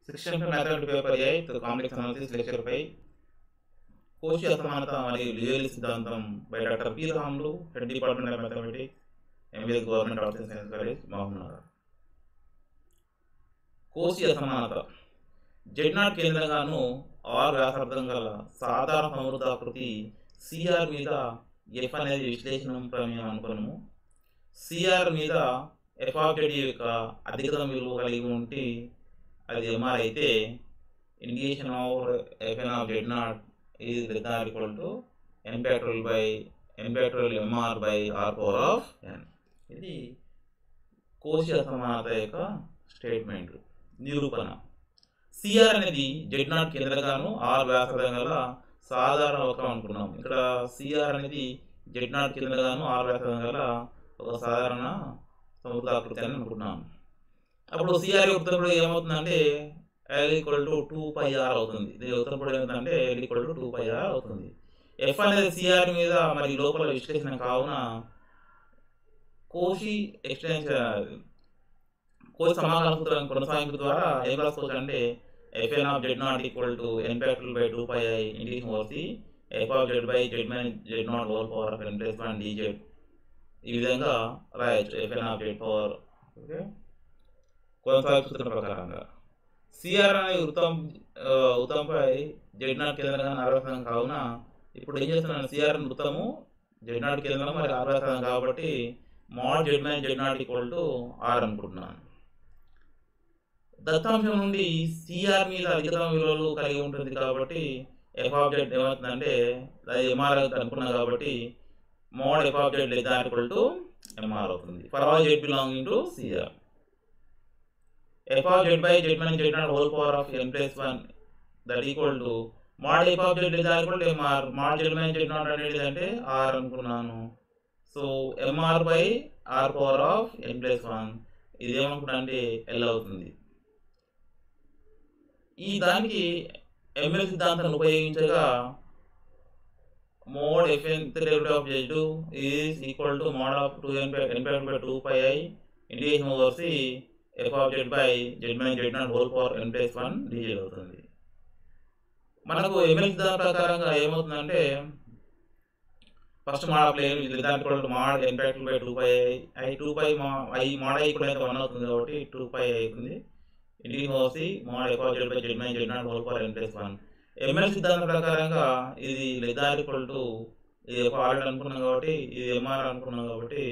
Section five mathematic paper eight complex analysis lecture five Cauchy అసమానత మరియు Liouville సిద్ధాంతం by doctor P Ramulu head department of mathematics MBA government arts and science college Mahabubnagar Cauchy అసమానత Z not కేంద్రంగాను are వ్యాసార్థం గల సాధారణ సమృద్ధాకృతి CR మీద F అనేది విశ్లేషణ ప్రమేయం అనుకున్నాము సిఆర్ మీద ఎఫ్ ఆఫ్ జెడ్ యొక్క అధికతమ విలువ కలిగి ఉంటే అది ఎంఆర్ అయితే indication of FN of Z naught is less equal to N petrol by N petrol MR by R power of N ఇది కోశి అసమానత యొక్క స్టేట్మెంట్ నిరూపణ సిఆర్ అనేది జెడ్ నాట్ కేంద్రంగాను ఆర్ వ్యాసార్థం గల సాధారణ వక్రం అనుకున్నాం ఇక్కడ సిఆర్ అనేది జెడ్ నాట్ కేంద్రంగాను ఆర్ వ్యాసార్థం గల ఒక సాధారణ సముద్రాకృతి అని అనుకున్నాం అప్పుడు సిఆర్ ఉత్తరప్పుడు ఏమవుతుందంటే L equal to two pi R అవుతుంది దీని ఉత్తరప్పుడు ఏమవుతుందంటే L equal to two pi R అవుతుంది ఎఫ్ అనేది సిఆర్ మీద మరి లోపల విశ్లేషణ కావున కోషి ఎక్స్టెన్షన్ కోసి సమాధాన సూత్రం కొనసాగింపు ద్వారా ఏం రాసుకోవచ్చు అంటే FN of Z naught equal to N factorial by two pi I indication over C F of Z by Z minus Z naught whole power of N plus one DZ ఈ విధంగా రాయొచ్చు FN of Z power okay కొనసాగింపు సూత్రం ప్రకారంగా CR అనే వృత్తం వృత్తంపై Z naught కేంద్రంగా ఆరోపణ కావున ఇప్పుడు ఏం చేస్తున్నాను సిఆర్ వృత్తము జెడ్ నాట్ కేంద్రం మరి ఆరోపణ కాబట్టి mod Z minus Z naught equal to R అనుకుంటున్నాను దత్తాంశం నుండి సిఆర్ మీద అధికతమ విలువలు కలిగి ఉంటుంది కాబట్టి ఎఫ్ ఆఫ్ జెడ్ ఏమవుతుందంటే అది ఎంఆర్ అనుకున్నాం కాబట్టి మోడ్ ఎఫ్ ఆఫ్ జెడ్ లేదా ఈక్వల్ టు ఎంఆర్ అవుతుంది for all Z belonging to CR F of Z by Z minus Z naught whole power of N plus one that equal to mod F of Z లేదా equal to MR mod Z minus Z naught అనేది అంటే R అనుకున్నాను so MR by R power of N plus one ఇది ఏమనుకుంటా అంటే L అవుతుంది ఈ దానికి ఎంఎల్ సిద్ధాంతాన్ని ఉపయోగించగా mod FN derivative of Z is equal to mod of two N N by two pi I indication over C F of Z by Z minus Z naught whole power N plus one DZ అవుతుంది మనకు ML సిద్ధాంతం ప్రకారంగా ఏమవుతుందంటే first mod of లేని result mod N by two by two pi I two pi I mod I ఇప్పుడు అయితే one అవుతుంది కాబట్టి టూ పై అవుతుంది ఇంటికి వచ్చి mod F of Z by Z minus Z naught whole power N plus one ML సిద్ధాంతం ప్రకారంగా ఇది లెదా ఈక్వల్ టు ఇది ఎఫ్ ఆల్రెడీ అనుకున్నాం కాబట్టి ఇది ఎంఆర్ అనుకున్నాం కాబట్టి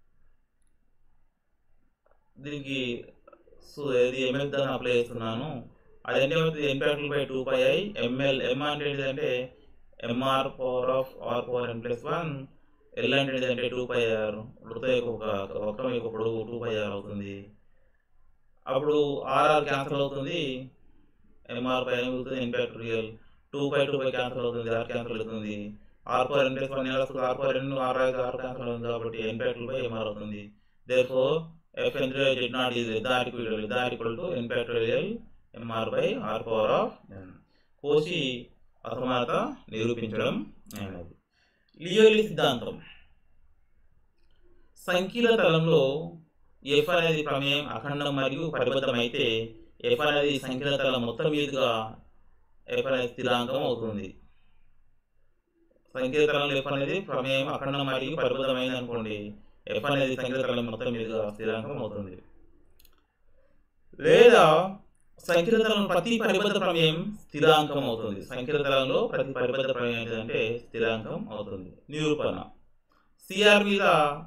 దీనికి సో ఇది ఎంఎల్ దాన్ని అప్లై చేస్తున్నాను అది అంటే ఏమవుతుంది M factorial by two pi I ML M అంటే ఏంటంటే MR power of R power N plus one L అంటే ఏంటంటే టూ పై ఆర్ వృత యొక్క ఒక వక్రం యొక్క పొడవు టూ పై ఆర్ అవుతుంది అప్పుడు ఆర్ఆర్ క్యాన్సల్ అవుతుంది ఎంఆర్ పై అవుతుంది impact real two pi two pi cancel అవుతుంది ఆర్ క్యాన్సల్ అవుతుంది R power N plus one ఎలా వస్తుంది R power N R R cancel అవుతుంది కాబట్టి ఇంపాక్ట్ బై ఎంఆర్ అవుతుంది therefore F N Z naught is దార్ equal దార్ equal to impact real MR by R power of N Cauchy అసమానత నిరూపించడం అయినది లియోలి సిద్ధాంతం సంకీల తలంలో ఎఫ్ అనేది ప్రమేయం అఖండం మరియు పరిబద్ధమైతే ఎఫ్ అనేది సంకీల తలం మొత్తం మీదుగా ఎఫ్ అనేది స్థిరాంకం అవుతుంది సంకీల తలంలో ఎఫ్ అనేది ప్రమేయం అఖండం మరియు పరిబద్ధమైంది అనుకోండి ఎఫ్ అనేది సంకీల తలం మొత్తం మీదుగా స్థిరాంకం అవుతుంది లేదా సంకీర్తనం ప్రతి పరిబద్ధ ప్రమేయం స్థిరాంకం అవుతుంది సంకీర్తనంలో ప్రతి పరిబద్ధ ప్రమేయం ఏంటంటే స్థిరాంకం అవుతుంది నిరూపణ సిఆర్ మీద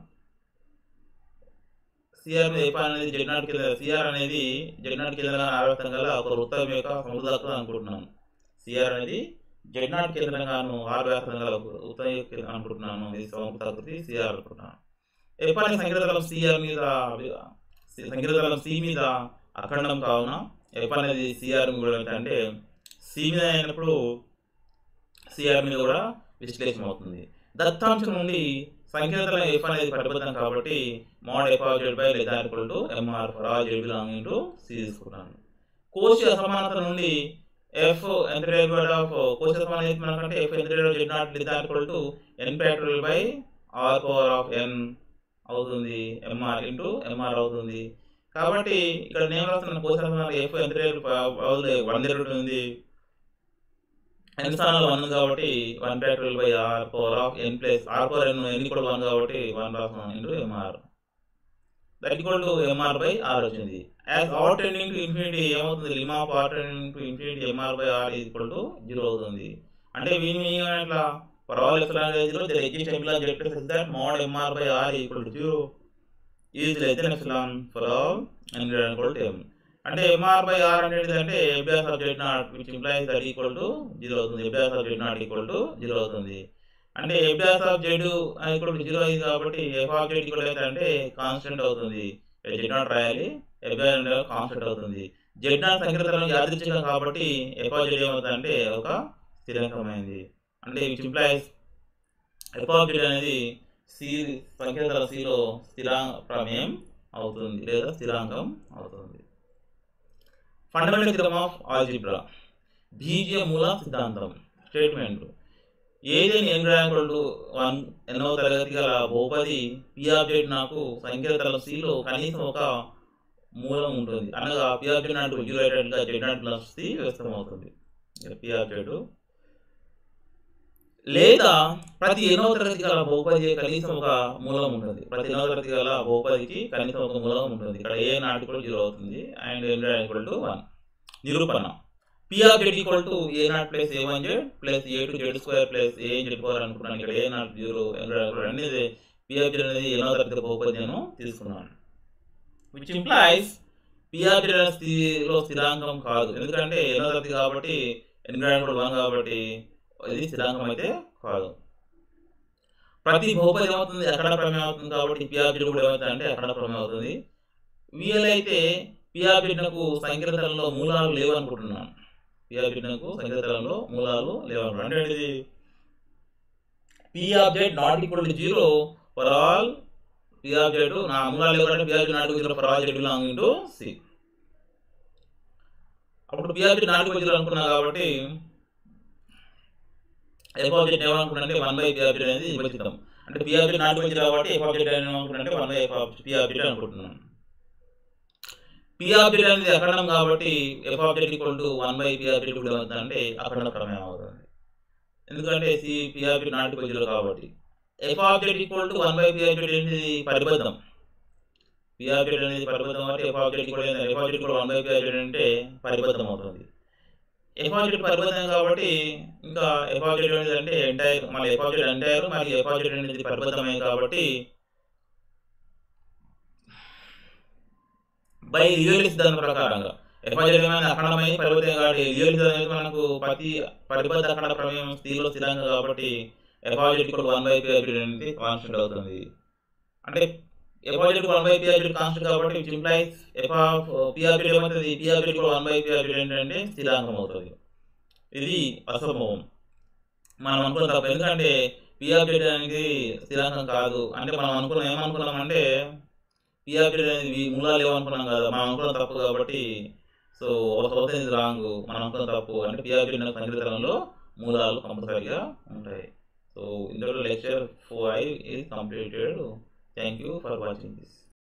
సిఆర్ మీద ఎఫ్ అనేది జెడ్ నాట్ కింద సిఆర్ అనేది జెడ్ నాట్ కేంద్రంగా ఆరోగ్యం గల ఒక వృత్తం యొక్క సముద్రాకృతి అనుకుంటున్నాను సిఆర్ అనేది జెడ్ నాట్ కేంద్రంగాను ఆరు వ్యాసం గల వృత్తం అనుకుంటున్నాను ఇది సముద్రాకృతి సిఆర్ అనుకుంటున్నాను ఎఫ్ అనే సంకీర్తనం సిఆర్ మీద సంకీర్తనం సి మీద అఖండం కావున ఎఫ్ అనేది సిఆర్ కూడా అంటే సి మీద అయినప్పుడు సిఆర్ మీద కూడా విశ్లేషణ అవుతుంది దత్తాంశం నుండి సంకీర్తన ఎఫ్ అనేది పరిబద్ధం కాబట్టి mod F of Z by లేదా equal to MR for all Z belonging to C తీసుకున్నాను కోశి అసమానత నుండి ఎఫ్ ఎంత డెరివేటివ్ ఆఫ్ కోశ అసమానత మనకంటే ఎఫ్ ఎంత డెరివేటివ్ జెడ్ నాట్ లేదా equal to N factorial by R power of N అవుతుంది ఎంఆర్ ఇంటూ ఎంఆర్ అవుతుంది కాబట్టి ఇక్కడ నేను రాస్తున్న కోశాసన ఎఫ్ ఎంత వన్ దగ్గర ఉంది ఎన్ స్థానాలు వన్ కాబట్టి one factorial by R power of N plus R power N N కూడా వన్ కాబట్టి వన్ రాస్తున్నాం into MR that equal to MR by R వచ్చింది as R tending to infinity ఏమవుతుంది limit of R tending to infinity MR by R equal to zero అవుతుంది అంటే వీని ఇట్లా పర్వాలేదు ఎఫ్లాంగేజ్లో దర్ ఎగ్జిస్ట్ ఎఫ్లాంగ్ జెక్టర్ is that mod MR by R equal to zero is less then ఎఫ్లాన్ for all and equal to M అంటే MR by R అనేది అంటే FR of Z naught which implies that equal to zero అవుతుంది FR of Z naught equal to zero అవుతుంది అంటే FR of Z equal to zero అయింది కాబట్టి F of Z equal అయితే అంటే కాన్స్టెంట్ అవుతుంది జెడ్ నాట్ రాయాలి ఎఫ్ఆర్ అంటే కాన్స్టెంట్ అవుతుంది జెడ్ నాట్ సంఖ్యతరం యాదృచ్ఛికం కాబట్టి ఎఫ్ ఆఫ్ జెడ్ ఏమవుతుంది అంటే ఒక స్థిరాంకమైంది అంటే which implies F of Z అనేది సి సంఖ్యాతల సిలో స్థిరాంక ప్రమేయం అవుతుంది లేదా స్థిరాంకం అవుతుంది ఫండమెంటల్ థిరమ్ ఆఫ్ ఆల్జిబ్రా బీజీయ మూల సిద్ధాంతం స్టేట్మెంట్ ఏదైనా ఎన్ ర్యాంకులు వన్ ఎన్నో తరగతి గల బహుపది పి ఆబ్జెక్ట్ నాకు సంఖ్యాతల సిలో కనీసం ఒక మూలం ఉంటుంది అనగా పి ఆబ్జెక్ట్ నాటు జీరో ఎయిటెడ్గా జెడ్ నాట్ ప్లస్ సి వ్యస్తం అవుతుంది పి ఆబ్జెక్ట్ లేదా ప్రతి ఎన్నో తరగతి గల బహుపది కనీసం ఒక మూలం ఉంటుంది ప్రతి ఎన్నో తరగతి గల బహుపదికి కనీసం ఒక మూలం ఉంటుంది ఇక్కడ ఏ నాట్ ఈక్వల్ జీరో అవుతుంది and n equal to one నిరూపణ P of Z equal to a naught plus a one z plus a two z square plus a z four అనుకున్నాను ఇక్కడ ఏ నాట్ జీరో ఎన్ అనేది P of Z అనేది ఎన్నో తరగతి బహుపది నేను తీసుకున్నాను which implies P of z అనే స్థితిలో స్థిరాంకం కాదు ఎందుకంటే ఎన్నో తరగతి కాబట్టి ఎన్ వన్ కాబట్టి ఇది స్థిరాంకం అయితే కాదు ప్రతి బహుపది ఏమవుతుంది అక్కడ ప్రమేయం అవుతుంది కాబట్టి పిఆర్బిడ్ కూడా ఏమవుతుంది అంటే అక్కడ ప్రమేయం అవుతుంది విఎల్ అయితే పిఆర్బిడ్నకు సంకీర్తనలో మూలాలు లేవు అనుకుంటున్నాను పిఆర్బిడ్నకు సంకీర్తనలో మూలాలు లేవు అనుకుంటున్నాను అంటే ఇది P of z not equal to zero for all P of z నా మూలాలు లేవు అంటే P of z not zero for all z belong to c అప్పుడు పిఆర్జెడ్ నాట్ ఈక్వల్ జీరో అనుకున్నా కాబట్టి ఎఫ్ ఆబ్జెక్ట్ ఏమనుకుంటే వన్ బై పి ఆబ్జెక్ట్ అనేది విభజితం అంటే పి ఆబ్జెక్ట్ నాట్ గురించి కాబట్టి ఎఫ్ ఆబ్జెక్ట్ ఏమనుకుంటే one by f P object అనుకుంటున్నాను పి ఆబ్జెక్ట్ అనేది అఖండం కాబట్టి f object equal to one by P object కూడా ఏమవుతుంది అంటే అఖండ ప్రమేయం అవుతుంది ఎందుకంటే c P object not equal zero కాబట్టి f object equal to one by P object అనేది పరిబద్ధం పి ఆబ్జెక్ట్ అనేది పరిబద్ధం కాబట్టి ఎఫ్ ఆబ్జెక్ట్ కూడా ఎఫ్ ఆబ్జెక్ట్ కూడా వన్ బై పి ఆబ్జెక్ట్ అంటే పరిబద్ధం అవుతుంది ఎఫాజిట్ పరిబద్ధం కాబట్టి ఇంకా ఎఫాజిట్ అనేది అంటే ఎంటైర్ మళ్ళీ ఎఫాజిట్ ఎంటైర్ మరి ఎఫాజిట్ అనేది పరిబద్ధమే కాబట్టి బై రియలిస్ దాని ప్రకారంగా ఎఫాజిట్ ఏమైనా అఖండమైన పరిబద్ధం కాబట్టి రియలిస్ అనేది మనకు ప్రతి పరిబద్ధ అఖండ ప్రమేయం స్థితిలో స్థిరంగా కాబట్టి ఎఫాజిట్ కూడా వన్ బై పి అనేది కాన్స్టెంట్ అవుతుంది అంటే ఎఫాజిట్ వన్ బై పిఆర్బిట్ కాన్స్టెంట్ కాబట్టి విచ్ ఇంప్లైస్ ఎఫ్ ఆఫ్ పిఆర్బిట్ ఏమవుతుంది పిఆర్బిట్ కూడా వన్ బై పిఆర్బిట్ ఏంటంటే స్థిరాంకం అవుతుంది ఇది అసంభవం మనం అనుకున్న తప్ప ఎందుకంటే పిఆర్బిట్ అనేది స్థిరాంకం కాదు అంటే మనం అనుకున్నాం ఏమనుకున్నాం అంటే పిఆర్బిట్ అనేది మూలాలు ఏమనుకున్నాం కదా మనం అనుకున్న తప్పు కాబట్టి సో ఒక అవుతుంది రాంగ్ మనం అనుకున్న తప్పు అంటే పిఆర్బిట్ సంగీతంలో మూలాలు కంపల్సరీగా ఉంటాయి సో ఇందులో lecture five is completed Thank you for watching this.